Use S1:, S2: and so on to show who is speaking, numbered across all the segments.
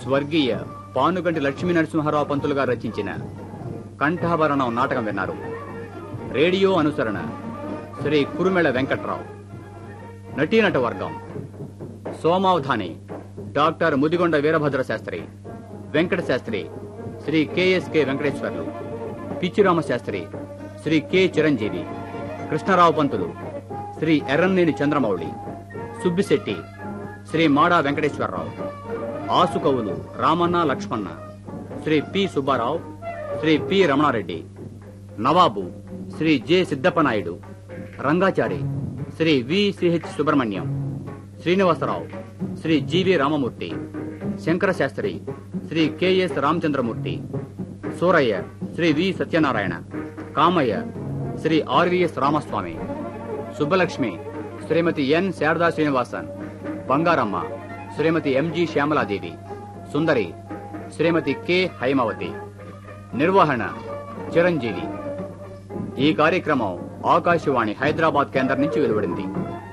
S1: స్వర్గీయ పానుగంటి లక్ష్మీ నరసింహారావు పంతులు గారు రచించిన కంఠాభరణం నాటకం విన్నారు రేడియో అనుసరణ శ్రీ కురుమెళ వెంకట్రావు నటీనట వర్గం Somavadhani doctor Mudigonda Veerabhadra Shastri Venkata Shastri Shri K S K Venkateswarlu Pichirama Shastri Shri K Chiranjeevi Krishnarao Pantulu Shri Erranneni Chandramouli Subbisetti Shri Mada Venkateswararao ఆసుకవులు Ramanna Lakshmana Shri P Subbarao Shri P Ramanareddy Nawab Shri J Siddappanaidu Rangachari Shri V C H Subrahmanyam Srinivasarao Shri G V Ramamurthy Shankara Shastri Shri K S Ramachandramurthy Surayya Shri V Satyanarayana Kamayya Shri R V S Ramaswamy Subbalakshmi Shrimati N Sharada Srinivasan Bangaramma Shrimati M G Shyamaladevi Sundari Shrimati K Haimavathi నిర్వహణ చిరంజీవి ఈ కార్యక్రమం ఆకాశవాణి హైదరాబాద్ కేంద్రం నుంచి వెలువడింది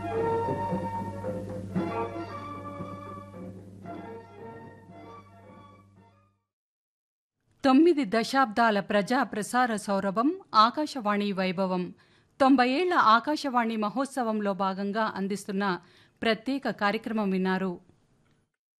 S2: తొమ్మిది దశాబ్దాల ప్రజా ప్రసార సౌరభం ఆకాశవాణి వైభవం తొంభై ఏళ్ల ఆకాశవాణి మహోత్సవంలో భాగంగా అందిస్తున్న ప్రత్యేక కార్యక్రమం విన్నారు